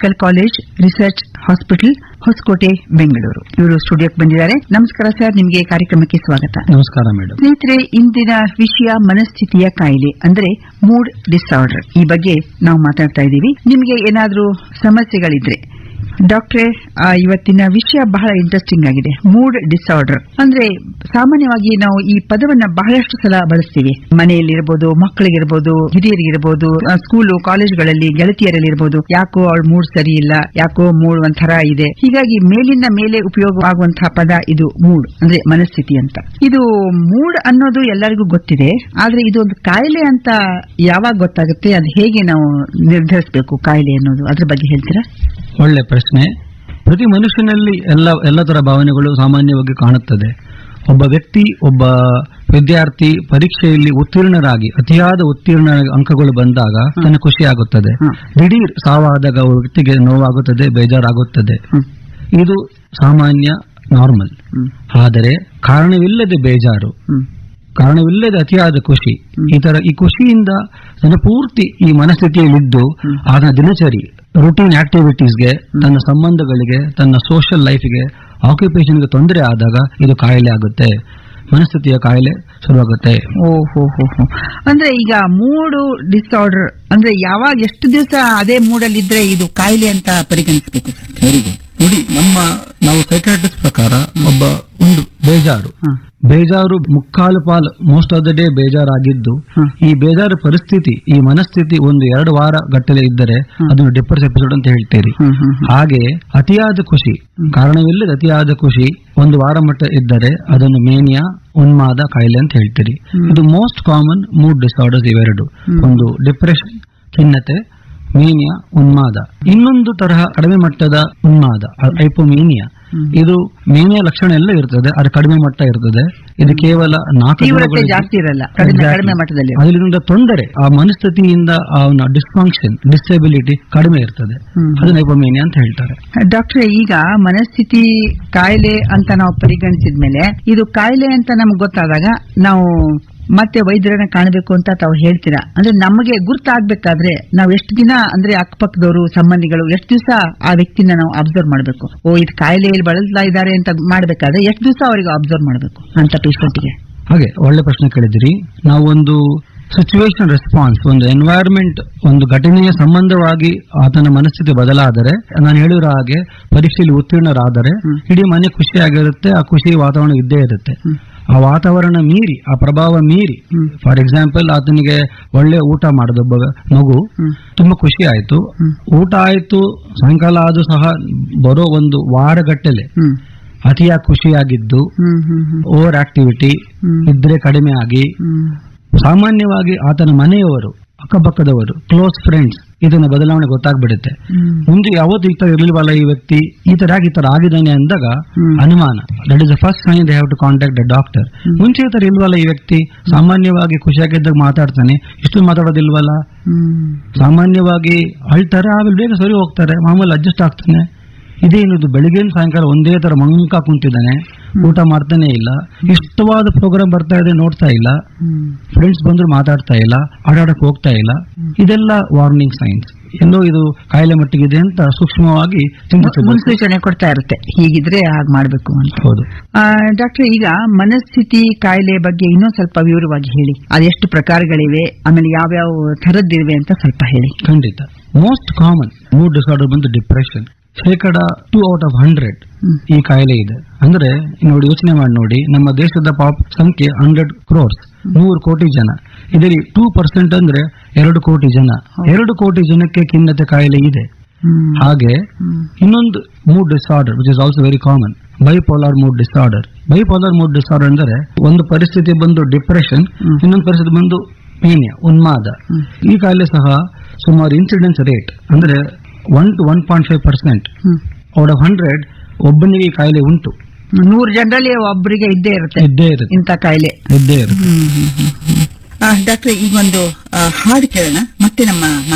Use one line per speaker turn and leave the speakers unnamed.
Medical college research hospital Hosakote Bengaluru ಇವರು ಸ್ಟುಡಿಯೋಕ್ಕೆ ಬಂದಿದ್ದಾರೆ ನಮಸ್ಕಾರ ಸರ್ ನಿಮಗೆ ಕಾರ್ಯಕ್ರಮಕ್ಕೆ ಸ್ವಾಗತ
ನಮಸ್ಕಾರ ಮೇಡಮ್
ಸ್ನೇಹಿತರೆ ಇಂದಿನ ವಿಷಯ ಮನಸ್ಥಿತಿಯ ಕಾಯಿಲೆ ಅಂದ್ರೆ ಮೂಡ್ ಡಿಸಾರ್ಡರ್ ಈ ಬಗ್ಗೆ ನಾವು ಮಾತಾಡ್ತಾ ಇದ್ದೀವಿ ನಿಮಗೆ ಏನಾದ್ರೂ ಸಮಸ್ಯೆಗಳಿದ್ರೆ ಡಾಕ್ಟ್ರೆ ಆ, ಇವತ್ತಿನ ವಿಷಯ ಬಹಳ ಇಂಟ್ರೆಸ್ಟಿಂಗ್ ಆಗಿದೆ ಮೂಡ್ ಡಿಸಾರ್ಡರ್ ಅಂದ್ರೆ ಸಾಮಾನ್ಯವಾಗಿ ನಾವು ಈ ಪದವನ್ನ ಬಹಳಷ್ಟು ಸಲ ಬಳಸ್ತೀವಿ ಮನೆಯಲ್ಲಿರ್ಬೋದು ಮಕ್ಕಳಿಗಿರ್ಬೋದು ಹಿರಿಯರಿಗಿರ್ಬೋದು ಆ, ಸ್ಕೂಲು ಕಾಲೇಜ್ಗಳಲ್ಲಿ ಗೆಳತಿಯರಲ್ಲಿರ್ಬೋದು ಯಾಕೋ ಅವಳ ಮೂಡ್ ಸರಿ ಇಲ್ಲ ಯಾಕೋ ಮೂಡ್ ಒಂಥರ ಇದೆ ಹೀಗಾಗಿ ಮೇಲಿನ ಮೇಲೆ ಉಪಯೋಗ ಆಗುವಂತಹ ಪದ ಇದು ಮೂಡ್ ಅಂದ್ರೆ ಮನಸ್ಥಿತಿ ಅಂತ ಇದು ಮೂಡ್ ಅನ್ನೋದು ಎಲ್ಲರಿಗೂ ಗೊತ್ತಿದೆ ಆದ್ರೆ ಇದು ಒಂದು ಕಾಯಿಲೆ ಅಂತ ಯಾವಾಗ ಗೊತ್ತಾಗುತ್ತೆ ಅದು ಹೇಗೆ ನಾವು ನಿರ್ಧರಿಸಬೇಕು ಕಾಯಿಲೆ ಅನ್ನೋದು ಅದ್ರ ಬಗ್ಗೆ ಹೇಳ್ತೀರಾ
ಒಳ್ಳೆ ಪ್ರಶ್ನೆ ಪ್ರತಿ ಮನುಷ್ಯನಲ್ಲಿ ಎಲ್ಲ ಎಲ್ಲ ತರ ಭಾವನೆಗಳು ಸಾಮಾನ್ಯವಾಗಿ ಕಾಣುತ್ತದೆ ಒಬ್ಬ ವ್ಯಕ್ತಿ ಒಬ್ಬ ವಿದ್ಯಾರ್ಥಿ ಪರೀಕ್ಷೆಯಲ್ಲಿ ಉತ್ತೀರ್ಣರಾಗಿ ಅತಿಯಾದ ಉತ್ತೀರ್ಣ ಅಂಕಗಳು ಬಂದಾಗ ತನ್ನ ಖುಷಿ ಆಗುತ್ತದೆ
ಹ್ಮ್.
ದಿಢೀರ್ ಸಾವಾದಾಗ ಒಬ್ಬ ವ್ಯಕ್ತಿಗೆ ನೋವಾಗುತ್ತದೆ ಬೇಜಾರಾಗುತ್ತದೆ
ಹ್ಮ್.
ಇದು ಸಾಮಾನ್ಯ ನಾರ್ಮಲ್
ಹ್ಮ್.
ಆದರೆ ಕಾರಣವಿಲ್ಲದೆ ಬೇಜಾರು
ಹ್ಮ್.
ಕಾರಣವಿಲ್ಲದೆ ಅತಿಯಾದ ಖುಷಿ
ಹ್ಮ್.
ಈ ತರ ಈ ಖುಷಿಯಿಂದ ತನ್ನ ಪೂರ್ತಿ ಈ ಮನಸ್ಥಿತಿಯಲ್ಲಿದ್ದು
ಹ್ಮ್.
ಆತನ ದಿನಚರಿ ರುಟೀನ್ ಆಕ್ಟಿವಿಟೀಸ್ಗೆ ತನ್ನ ಸಂಬಂಧಗಳಿಗೆ ತನ್ನ ಸೋಷಿಯಲ್ ಲೈಫ್ಗೆ ಆಕ್ಯುಪೇಷನ್ಗೆ ತೊಂದರೆ ಆದಾಗ ಇದು ಕಾಯಿಲೆ ಆಗುತ್ತೆ ಮನಸ್ಥಿತಿಯ ಕಾಯಿಲೆ ಶುರುವಾಗುತ್ತೆ
ಓ ಹೋ ಹೋ ಹೋ ಅಂದ್ರೆ ಈಗ ಮೂಡು ಡಿಸಾರ್ಡರ್ ಅಂದ್ರೆ ಯಾವಾಗ ಎಷ್ಟು ದಿವಸ ಅದೇ ಮೂಡಲ್ಲಿ ಇದ್ರೆ ಇದು ಕಾಯಿಲೆ ಅಂತ ಪರಿಗಣಿಸಬೇಕು ಸರ್
ವೆರಿ ಗುಡ್ ನೋಡಿ ನಮ್ಮ ನಾವು ಸೈಕಾಟ್ರಿಸ್ಟ್ ಪ್ರಕಾರ ಒಬ್ಬ ಒಂದು ಬೇಜಾರು
ಹ್ಮ್.
ಬೇಜಾರು ಮುಕ್ಕಾಲು ಪಾಲು ಮೋಸ್ಟ್ ಆಫ್ ದ ಡೇ ಬೇಜಾರಾಗಿದ್ದು
ಹ್ಮ್.
ಈ ಬೇಜಾರು ಪರಿಸ್ಥಿತಿ ಈ ಮನಸ್ಥಿತಿ ಒಂದು ಎರಡು ವಾರ ಗಟ್ಟಲೆ ಇದ್ದರೆ
ಹ್ಮ್.
ಅದನ್ನು ಡಿಪ್ರೆಸ್ ಎಪಿಸೋಡ್ ಅಂತ ಹೇಳ್ತೀರಿ
ಹ್ಮ್, ಹ್ಮ್, ಹ್ಮ್.
ಹಾಗೆ ಅತಿಯಾದ ಖುಷಿ ಕಾರಣವಿಲ್ಲದ ಅತಿಯಾದ ಖುಷಿ ಒಂದು ವಾರ ಮಟ್ಟ ಇದ್ದರೆ ಅದನ್ನು ಮೇನಿಯಾ ಉನ್ಮಾದ ಕಾಯಿಲೆ ಅಂತ ಹೇಳ್ತೀರಿ
ಹ್ಮ್.
ಇದು ಮೋಸ್ಟ್ ಕಾಮನ್ ಮೂಡ್ ಡಿಸಾರ್ಡರ್ಸ್ ಇವೆರಡು
ಹ್ಮ್.
ಒಂದು ಡಿಪ್ರೆಷನ್ ಖಿನ್ನತೆ ಮೇನಿಯಾ ಉನ್ಮಾದ ಇನ್ನೊಂದು ತರಹ ಕಡಿಮೆ ಮಟ್ಟದ ಉನ್ಮಾದ ಐಪೋಮೇನಿಯಾ
ಹ್ಮ್.
ಇದು ಮೇನಿಯಾ ಲಕ್ಷಣ ಎಲ್ಲ ಇರ್ತದೆ ಅದು ಕಡಿಮೆ ಮಟ್ಟ ಇರ್ತದೆ ಇದು ಕೇವಲ ನಾಲ್ಕು
ತೀವ್ರತೆ
ದಿನಗಳಿಗೆ-
ಜಾಸ್ತಿ ಇರಲ್ಲ ಕಡಿಮೆ
Exactly.
ಕಡಿಮೆ ಮಟ್ಟದಲ್ಲಿ
ಅದರಿಂದ ತೊಂದರೆ ಆ ಮನಸ್ಥಿತಿಯಿಂದ ಅವನ ಡಿಸ್ಫಂಕ್ಷನ್ ಡಿಸೆಬಿಲಿಟಿ ಕಡಿಮೆ ಇರ್ತದೆ
ಹ್ಮ್.
ಅದು ನೈಪೋಮೇನಿಯಾ ಅಂತ ಹೇಳ್ತಾರೆ
ಡಾಕ್ಟ್ರೆ ಈಗ ಮನಸ್ಥಿತಿ ಕಾಯಿಲೆ ಅಂತ ನಾವು ಪರಿಗಣಿಸಿದ್ಮೇಲೆ ಇದು ಕಾಯಿಲೆ ಅಂತ ನಮ್ಗೆ ಗೊತ್ತಾದಾಗ ನಾವು ಮತ್ತೆ ವೈದ್ಯರನ್ನ ಕಾಣಬೇಕು ಅಂತ ತಾವು ಹೇಳ್ತೀರಾ ಅಂದ್ರೆ ನಮಗೆ ಗುರ್ತಾಗ್ಬೇಕಾದ್ರೆ ನಾವು ಎಷ್ಟು ದಿನ ಅಂದ್ರೆ ಅಕ್ಕಪಕ್ಕದವರು ಸಂಬಂಧಿಗಳು ಎಷ್ಟು ದಿವಸ ಆ ವ್ಯಕ್ತಿನ ನಾವು ಅಬ್ಸರ್ವ್ ಮಾಡಬೇಕು ಓ ಇದು ಕಾಯಿಲೆಯಲ್ಲಿ ಬಳಸ್ತಾ ಇದ್ದಾರೆ ಅಂತ ಮಾಡ್ಬೇಕಾದ್ರೆ ಎಷ್ಟು ದಿವಸ ಅವರಿಗೆ ಅಬ್ಸರ್ವ್ ಮಾಡಬೇಕು ಅಂತ ಪೇಷಂಟ್ಗೆ
ಹಾಗೆ ಒಳ್ಳೆ ಪ್ರಶ್ನೆ ಕೇಳಿದಿರಿ ನಾವು ಒಂದು ಸಿಚುವೇಶನ್ ರೆಸ್ಪಾನ್ಸ್ ಒಂದು ಎನ್ವೈರನ್ಮೆಂಟ್ ಒಂದು ಘಟನೆಯ ಸಂಬಂಧವಾಗಿ ಆತನ ಮನಸ್ಥಿತಿ ಬದಲಾದರೆ ನಾನು ಹೇಳಿರೋ ಹಾಗೆ ಪರೀಕ್ಷೆಯಲ್ಲಿ ಉತ್ತೀರ್ಣರಾದರೆ
ಹ್ಮ್.
ಇಡೀ ಮನೆ ಖುಷಿಯಾಗಿರುತ್ತೆ ಆ ಖುಷಿ ವಾತಾವರಣ ಇದ್ದೇ ಇರುತ್ತೆ
ಹ್ಮ್.
ಆ ವಾತಾವರಣ ಮೀರಿ ಆ ಪ್ರಭಾವ ಮೀರಿ
ಹ್ಮ್.
ಫಾರ್ ಎಕ್ಸಾಂಪಲ್ ಆತನಿಗೆ ಒಳ್ಳೆ ಊಟ ಮಾಡಿದೊಬ್ಬ ಮಗು
ಹ್ಮ್.
ತುಂಬಾ ಖುಷಿ ಆಯ್ತು
ಹ್ಮ್.
ಊಟ ಆಯ್ತು ಸಾಯಂಕಾಲ ಆದ್ರೂ ಸಹ ಬರೋ ಒಂದು ವಾರಗಟ್ಟಲೆ
ಹ್ಮ್
ಅತಿಯಾಗಿ ಖುಷಿಯಾಗಿದ್ದು
ಹ್ಮ್ ಹ್ಮ್ ಹ್ಮ್
ಓವರ್ ಆಕ್ಟಿವಿಟಿ
ಹ್ಮ್.
ಇದ್ರೆ ಕಡಿಮೆ ಆಗಿ
ಹ್ಮ್
ಸಾಮಾನ್ಯವಾಗಿ ಆತನ ಮನೆಯವರು ಅಕ್ಕಪಕ್ಕದವರು ಕ್ಲೋಸ್ ಫ್ರೆಂಡ್ಸ್ ಇದನ್ನ ಬದಲಾವಣೆ ಗೊತ್ತಾಗ್ಬಿಡುತ್ತೆ
ಹ್ಮ್.
ಮುಂದೆ ಯಾವತ್ತು ಈ ತರ ಇರಲಿಲ್ವಲ್ಲ ಈ ವ್ಯಕ್ತಿ ಈ ತರ ಯಾಕೆ ಈ ತರ ಆಗಿದ್ದಾನೆ ಅಂದಾಗ
ಹ್ಮ್.
ಅನುಮಾನ that is the first sign they have to contact the doctor
hmm.
ಮುಂಚೆ ಈ ತರ ಇಲ್ವಲ್ಲ ಈ ವ್ಯಕ್ತಿ ಸಾಮಾನ್ಯವಾಗಿ ಖುಷಿಯಾಗಿದ್ದಾಗ ಮಾತಾಡ್ತಾನೆ ಇಷ್ಟು ಮಾತಾಡೋದಿಲ್ವಲ್ಲ
ಹ್ಮ್
ಸಾಮಾನ್ಯವಾಗಿ ಅಳ್ತಾರೆ ಆಮೇಲೆ ಬೇಗ ಸರಿ ಹೋಗ್ತಾರೆ ಮಾಮೂಲಿ ಅಡ್ಜಸ್ಟ್ ಆಗ್ತಾನೆ ಇದೇನಿದು ಬೆಳಿಗ್ಗೆ ಸಾಯಂಕಾಲ ಒಂದೇ ತರ ಮಂಕ ಕುಂತಿದ್ದಾನೆ ಊಟ ಮಾಡ್ತಾನೆ ಇಲ್ಲ ಇಷ್ಟವಾದ ಪ್ರೋಗ್ರಾಮ್ ಬರ್ತಾ ಇದೆ ನೋಡ್ತಾ ಇಲ್ಲ
ಹ್ಮ್
ಫ್ರೆಂಡ್ಸ್ ಬಂದ್ರು ಮಾತಾಡ್ತಾ ಇಲ್ಲ ಆಡಾಡಕ್ ಹೋಗ್ತಾ ಇಲ್ಲ ಇದೆಲ್ಲ ವಾರ್ನಿಂಗ್ ಸೈನ್ಸ್ ಎಲ್ಲೋ ಇದು ಕಾಯಿಲೆ ಮಟ್ಟಿಗಿದೆ ಅಂತ ಸೂಕ್ಷ್ಮವಾಗಿ ಚಿಂತಿಸಬಹುದು
ಮುನ್ಸೂಚನೆ ಕೊಡ್ತಾ ಇರುತ್ತೆ ಹೀಗಿದ್ರೆ ಹಾಗೆ ಮಾಡ್ಬೇಕು ಅಂತ
ಹೌದು
ಡಾಕ್ಟರ್ ಈಗ ಮನಸ್ಥಿತಿ ಕಾಯಿಲೆ ಬಗ್ಗೆ ಇನ್ನೊಂದ್ ಸ್ವಲ್ಪ ವಿವರವಾಗಿ ಹೇಳಿ ಅದೆಷ್ಟು ಪ್ರಕಾರಗಳಿವೆ ಆಮೇಲೆ ಯಾವ್ಯಾವ ಥರದ್ದಿವೆ ಅಂತ ಸ್ವಲ್ಪ ಹೇಳಿ
ಖಂಡಿತ ಮೋಸ್ಟ್ ಕಾಮನ್ ಮೂಡ್ ಡಿಸಾರ್ಡರ್ ಬಂದು ಡಿಪ್ರೆಷನ್ ಶೇಕಡ two out of hundred
hmm.
ಈ ಕಾಯಿಲೆ ಇದೆ ಅಂದ್ರೆ ನೋಡಿ ಯೋಚನೆ ಮಾಡಿ ನೋಡಿ ನಮ್ಮ ದೇಶದ ಪಾಪ್ ಸಂಖ್ಯೆ ಹಂಡ್ರೆಡ್ ಕ್ರೋರ್ಸ್ ನೂರು ಕೋಟಿ ಜನ ಇದರಲ್ಲಿ ಟೂ ಪರ್ಸೆಂಟ್ ಅಂದ್ರೆ ಎರಡು ಕೋಟಿ ಜನ
ಹೌದು.
ಎರಡು ಕೋಟಿ ಜನಕ್ಕೆ ಖಿನ್ನತೆ ಕಾಯಿಲೆ ಇದೆ
ಹ್ಮ್.
ಹಾಗೆ
ಹ್ಮ್.
ಇನ್ನೊಂದು mood disorder which is also very common bipolar mood disorder bipolar mood disorder ಅಂದ್ರೆ ಒಂದು ಪರಿಸ್ಥಿತಿ ಬಂದು ಡಿಪ್ರೆಷನ್
ಹ್ಮ್.
ಇನ್ನೊಂದು ಪರಿಸ್ಥಿತಿ ಬಂದು ಮೇನಿಯಾ ಉನ್ಮಾದ
ಹ್ಮ್.
ಈ ಕಾಯಿಲೆ ಸಹ ಸುಮಾರು ಇನ್ಸಿಡೆನ್ಸ್ ರೇಟ್ ಅಂದ್ರೆ one to one point five percent
hmm.
Out of hundred ಒಬ್ಬನಿಗೆ ಈ ಕಾಯಿಲೆ ಉಂಟು
ನೂರು ಜನರಲ್ಲಿ ಒಬ್ಬರಿಗೆ ಇದ್ದೇ ಇರುತ್ತೆ
ಇದ್ದೇ ಇರುತ್ತೆ
ಇಂಥ ಕಾಯಿಲೆ
ಇದ್ದೇ ಇರುತ್ತೆ
ಡಾಕ್ಟರ್ ಈಗ ಒಂದು ಹಾಡು ಕೇಳೋಣ ಮತ್ತೆ ನಮ್ಮ